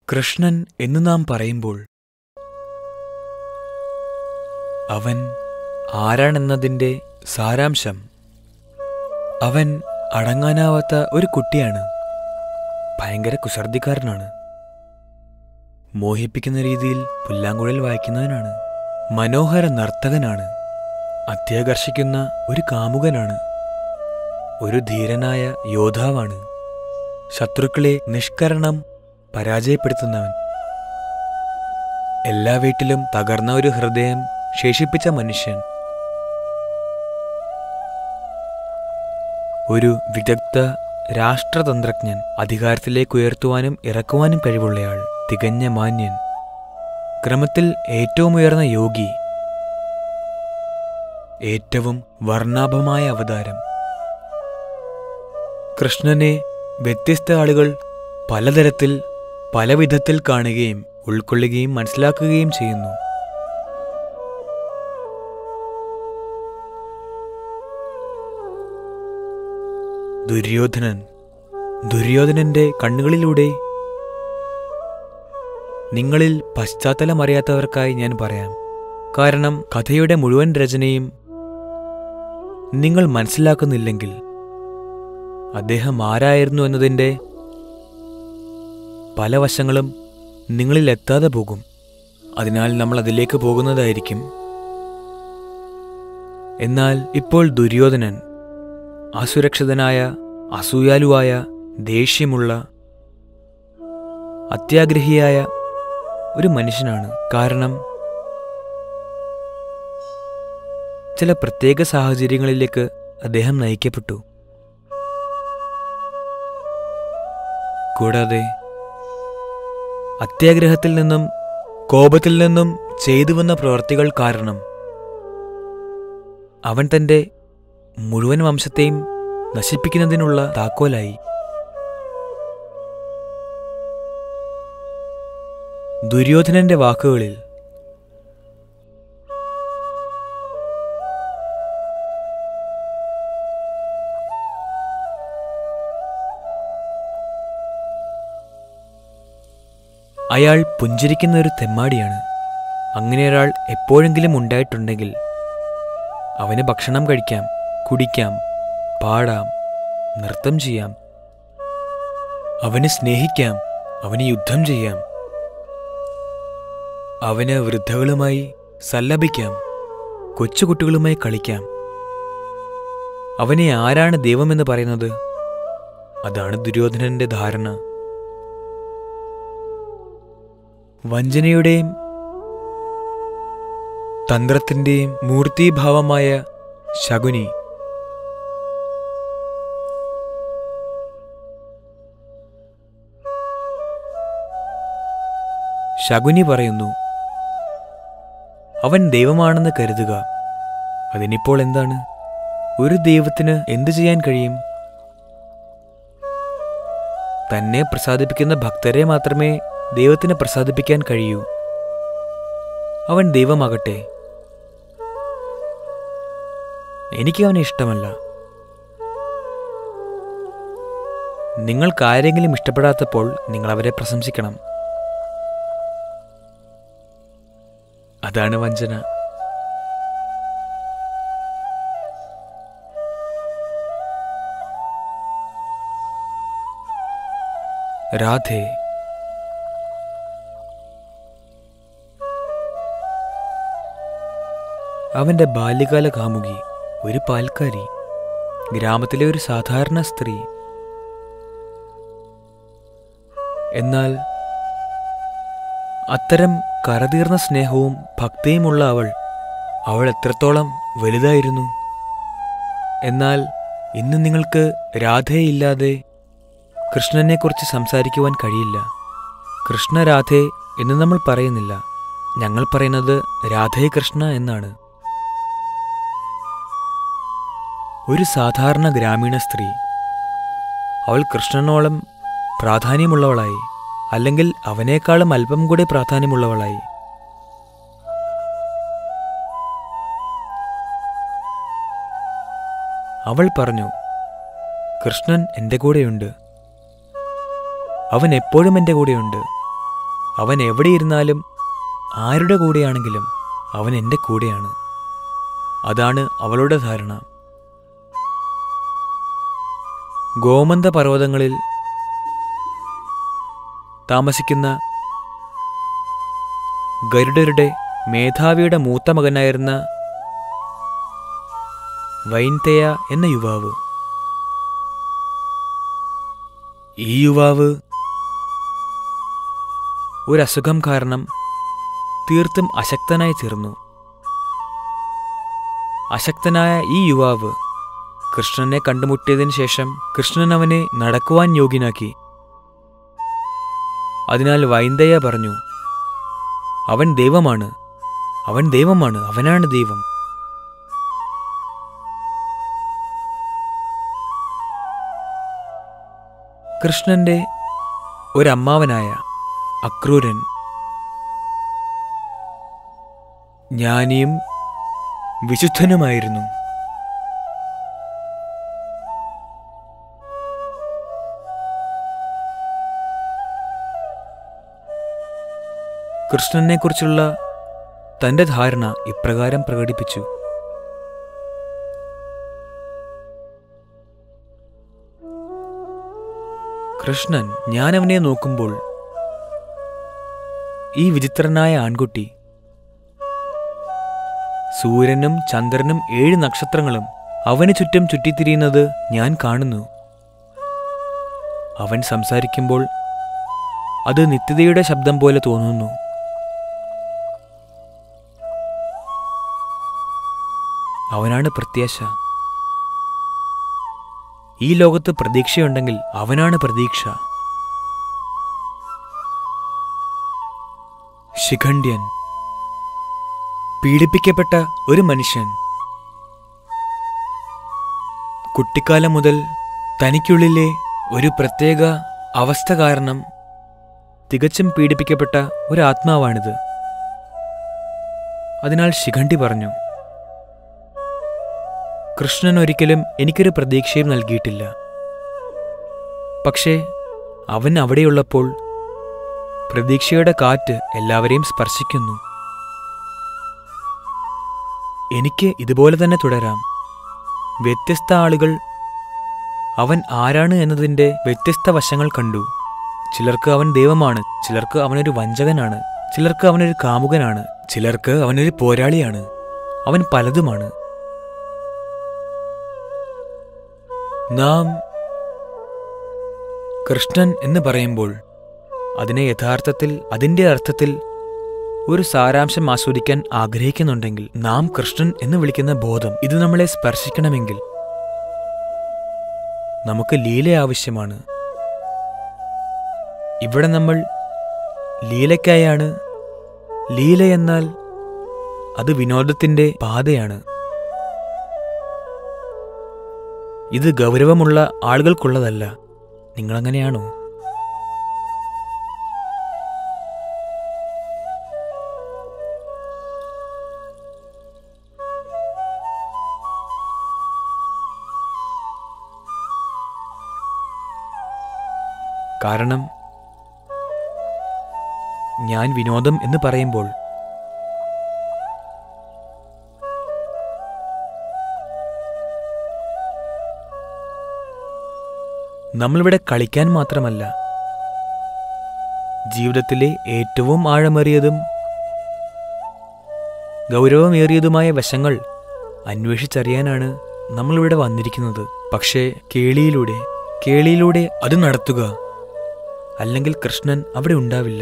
കൃഷ്ണൻ എന്ന് നാം പറയുമ്പോൾ അവൻ ആരാണെന്നതിൻ്റെ സാരാംശം അവൻ അടങ്ങാനാവാത്ത ഒരു കുട്ടിയാണ് ഭയങ്കര കുസൃതിക്കാരനാണ് മോഹിപ്പിക്കുന്ന രീതിയിൽ പുല്ലാങ്കുഴൽ വായിക്കുന്നവനാണ് മനോഹര നർത്തകനാണ് അത്യാകർഷിക്കുന്ന ഒരു കാമുകനാണ് ഒരു ധീരനായ യോദ്ധാവാണ് ശത്രുക്കളെ നിഷ്കരണം പരാജയപ്പെടുത്തുന്നവൻ എല്ലാ വീട്ടിലും തകർന്ന ഒരു ഹൃദയം ശേഷിപ്പിച്ച മനുഷ്യൻ ഒരു വിദഗ്ധ രാഷ്ട്രതന്ത്രജ്ഞൻ അധികാരത്തിലേക്ക് ഉയർത്തുവാനും ഇറക്കുവാനും കഴിവുള്ളയാൾ തികഞ്ഞ മാന്യൻ ക്രമത്തിൽ ഏറ്റവും ഉയർന്ന യോഗി ഏറ്റവും വർണ്ണാഭമായ അവതാരം കൃഷ്ണനെ വ്യത്യസ്ത ആളുകൾ പലതരത്തിൽ പല വിധത്തിൽ കാണുകയും ഉൾക്കൊള്ളുകയും മനസ്സിലാക്കുകയും ചെയ്യുന്നു ദുര്യോധനൻ ദുര്യോധനന്റെ കണ്ണുകളിലൂടെ നിങ്ങളിൽ പശ്ചാത്തലമറിയാത്തവർക്കായി ഞാൻ പറയാം കാരണം കഥയുടെ മുഴുവൻ രചനയും നിങ്ങൾ മനസ്സിലാക്കുന്നില്ലെങ്കിൽ അദ്ദേഹം ആരായിരുന്നു എന്നതിൻ്റെ പല വശങ്ങളും നിങ്ങളിൽ എത്താതെ പോകും അതിനാൽ നമ്മൾ അതിലേക്ക് പോകുന്നതായിരിക്കും എന്നാൽ ഇപ്പോൾ ദുര്യോധനൻ അസുരക്ഷിതനായ അസൂയാലുവായ ദേഷ്യമുള്ള അത്യാഗ്രഹിയായ ഒരു മനുഷ്യനാണ് കാരണം ചില പ്രത്യേക സാഹചര്യങ്ങളിലേക്ക് അദ്ദേഹം നയിക്കപ്പെട്ടു കൂടാതെ അത്യാഗ്രഹത്തിൽ നിന്നും കോപത്തിൽ നിന്നും ചെയ്തു വന്ന പ്രവർത്തികൾ കാരണം അവൻ തന്റെ മുഴുവൻ വംശത്തെയും നശിപ്പിക്കുന്നതിനുള്ള താക്കോലായി ദുര്യോധനന്റെ വാക്കുകളിൽ അയാൾ പുഞ്ചിരിക്കുന്ന ഒരു തെമ്മാടിയാണ് അങ്ങനെ ഒരാൾ എപ്പോഴെങ്കിലും ഉണ്ടായിട്ടുണ്ടെങ്കിൽ അവന് ഭക്ഷണം കഴിക്കാം കുടിക്കാം പാടാം നൃത്തം ചെയ്യാം അവന് സ്നേഹിക്കാം അവന് യുദ്ധം ചെയ്യാം അവന് വൃദ്ധകളുമായി സല്ലപിക്കാം കൊച്ചുകുട്ടികളുമായി കളിക്കാം അവനെ ആരാണ് ദൈവമെന്ന് പറയുന്നത് അതാണ് ദുര്യോധനന്റെ ധാരണ വഞ്ചനയുടെയും തന്ത്രത്തിന്റെയും മൂർത്തീഭാവമായ ശകുനി ശകുനി പറയുന്നു അവൻ ദൈവമാണെന്ന് കരുതുക അതിനിപ്പോൾ എന്താണ് ഒരു ദൈവത്തിന് എന്തു ചെയ്യാൻ കഴിയും തന്നെ പ്രസാദിപ്പിക്കുന്ന ഭക്തരെ മാത്രമേ ദൈവത്തിന് പ്രസാദിപ്പിക്കാൻ കഴിയൂ അവൻ ദൈവമാകട്ടെ എനിക്ക് അവനെ ഇഷ്ടമല്ല നിങ്ങൾക്ക് ആരെങ്കിലും ഇഷ്ടപ്പെടാത്തപ്പോൾ നിങ്ങൾ അവരെ പ്രശംസിക്കണം അതാണ് വഞ്ചന രാധേ അവന്റെ ബാല്യകാല കാമുകി ഒരു പാൽക്കാരി ഗ്രാമത്തിലെ ഒരു സാധാരണ സ്ത്രീ എന്നാൽ അത്തരം കരതീർന്ന സ്നേഹവും ഭക്തിയുമുള്ള അവൾ അവൾ എത്രത്തോളം വലുതായിരുന്നു എന്നാൽ ഇന്ന് നിങ്ങൾക്ക് രാധയെയില്ലാതെ കൃഷ്ണനെക്കുറിച്ച് സംസാരിക്കുവാൻ കഴിയില്ല കൃഷ്ണ രാധേ എന്ന് നമ്മൾ പറയുന്നില്ല ഞങ്ങൾ പറയുന്നത് രാധേ കൃഷ്ണ എന്നാണ് ഒരു സാധാരണ ഗ്രാമീണ സ്ത്രീ അവൾ കൃഷ്ണനോളം പ്രാധാന്യമുള്ളവളായി അല്ലെങ്കിൽ അവനേക്കാളും അല്പം കൂടി പ്രാധാന്യമുള്ളവളായി അവൾ പറഞ്ഞു കൃഷ്ണൻ എൻ്റെ കൂടെയുണ്ട് അവൻ എപ്പോഴും എൻ്റെ കൂടെയുണ്ട് അവൻ എവിടെയിരുന്നാലും ആരുടെ കൂടെയാണെങ്കിലും അവൻ എൻ്റെ കൂടെയാണ് അതാണ് അവളുടെ ധാരണ ഗോമന്ത പർവ്വതങ്ങളിൽ താമസിക്കുന്ന ഗരുഡരുടെ മേധാവിയുടെ മൂത്ത മകനായിരുന്ന വൈൻതേയ എന്ന യുവാവ് ഈ യുവാവ് ഒരു അസുഖം കാരണം തീർത്തും അശക്തനായി തീർന്നു അശക്തനായ ഈ യുവാവ് കൃഷ്ണനെ കണ്ടുമുട്ടിയതിനു ശേഷം കൃഷ്ണൻ അവനെ നടക്കുവാൻ യോഗ്യനാക്കി അതിനാൽ വൈന്ദയ പറഞ്ഞു അവൻ ദൈവമാണ് അവൻ ദൈവമാണ് അവനാണ് ദൈവം കൃഷ്ണന്റെ ഒരമ്മാവനായ അക്രൂരൻ ജ്ഞാനിയും വിശുദ്ധനുമായിരുന്നു കൃഷ്ണനെക്കുറിച്ചുള്ള തന്റെ ധാരണ ഇപ്രകാരം പ്രകടിപ്പിച്ചു കൃഷ്ണൻ ഞാൻ അവനെ നോക്കുമ്പോൾ ഈ വിചിത്രനായ ആൺകുട്ടി സൂര്യനും ചന്ദ്രനും ഏഴ് നക്ഷത്രങ്ങളും അവന് ചുറ്റും ചുറ്റിത്തിരിയുന്നത് ഞാൻ കാണുന്നു അവൻ സംസാരിക്കുമ്പോൾ അത് നിത്യതയുടെ ശബ്ദം പോലെ തോന്നുന്നു അവനാണ് പ്രത്യാശ ഈ ലോകത്ത് പ്രതീക്ഷയുണ്ടെങ്കിൽ അവനാണ് പ്രതീക്ഷ ശിഖണ്ഡ്യൻ പീഡിപ്പിക്കപ്പെട്ട ഒരു മനുഷ്യൻ കുട്ടിക്കാലം മുതൽ തനിക്കുള്ളിലെ ഒരു പ്രത്യേക അവസ്ഥ കാരണം തികച്ചും പീഡിപ്പിക്കപ്പെട്ട ഒരു ആത്മാവാണിത് അതിനാൽ ശിഖണ്ഡി പറഞ്ഞു കൃഷ്ണൻ ഒരിക്കലും എനിക്കൊരു പ്രതീക്ഷയും നൽകിയിട്ടില്ല പക്ഷേ അവൻ അവിടെയുള്ളപ്പോൾ പ്രതീക്ഷയുടെ കാറ്റ് എല്ലാവരെയും സ്പർശിക്കുന്നു എനിക്ക് ഇതുപോലെ തന്നെ തുടരാം വ്യത്യസ്ത ആളുകൾ അവൻ ആരാണ് എന്നതിൻ്റെ വ്യത്യസ്ത വശങ്ങൾ കണ്ടു ചിലർക്ക് അവൻ ദൈവമാണ് ചിലർക്ക് അവനൊരു വഞ്ചകനാണ് ചിലർക്ക് അവനൊരു കാമുകനാണ് ചിലർക്ക് അവനൊരു പോരാളിയാണ് അവൻ പലതുമാണ് നാം കൃഷ്ണൻ എന്ന് പറയുമ്പോൾ അതിനെ യഥാർത്ഥത്തിൽ അതിൻ്റെ അർത്ഥത്തിൽ ഒരു സാരാംശം ആസ്വദിക്കാൻ ആഗ്രഹിക്കുന്നുണ്ടെങ്കിൽ നാം കൃഷ്ണൻ എന്ന് വിളിക്കുന്ന ബോധം ഇത് നമ്മളെ സ്പർശിക്കണമെങ്കിൽ നമുക്ക് ലീല ആവശ്യമാണ് ഇവിടെ നമ്മൾ ലീലയ്ക്കായാണ് ലീല എന്നാൽ അത് വിനോദത്തിന്റെ പാതയാണ് ഇത് ഗൗരവമുള്ള ആളുകൾക്കുള്ളതല്ല നിങ്ങളങ്ങനെയാണോ കാരണം ഞാൻ വിനോദം എന്ന് പറയുമ്പോൾ നമ്മളിവിടെ കളിക്കാൻ മാത്രമല്ല ജീവിതത്തിലെ ഏറ്റവും ആഴമേറിയതും ഗൗരവമേറിയതുമായ വശങ്ങൾ അന്വേഷിച്ചറിയാനാണ് നമ്മളിവിടെ വന്നിരിക്കുന്നത് പക്ഷേ കേളിയിലൂടെ കേളിയിലൂടെ അത് നടത്തുക അല്ലെങ്കിൽ കൃഷ്ണൻ അവിടെ ഉണ്ടാവില്ല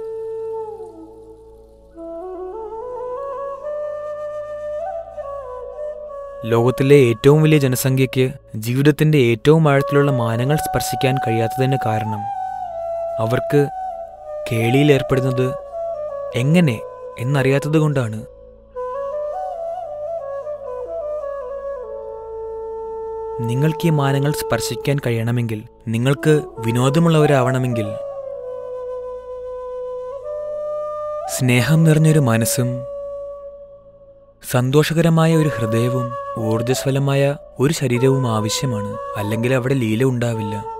ലോകത്തിലെ ഏറ്റവും വലിയ ജനസംഖ്യയ്ക്ക് ജീവിതത്തിന്റെ ഏറ്റവും ആഴത്തിലുള്ള മാനങ്ങൾ സ്പർശിക്കാൻ കഴിയാത്തതിന് കാരണം അവർക്ക് കേളിയിൽ ഏർപ്പെടുന്നത് എങ്ങനെ എന്നറിയാത്തതുകൊണ്ടാണ് നിങ്ങൾക്ക് ഈ മാനങ്ങൾ സ്പർശിക്കാൻ കഴിയണമെങ്കിൽ നിങ്ങൾക്ക് വിനോദമുള്ളവരാവണമെങ്കിൽ സ്നേഹം നിറഞ്ഞൊരു മനസ്സും സന്തോഷകരമായ ഒരു ഹൃദയവും ഊർജ്ജസ്വലമായ ഒരു ശരീരവും ആവശ്യമാണ് അല്ലെങ്കിൽ അവിടെ ലീല ഉണ്ടാവില്ല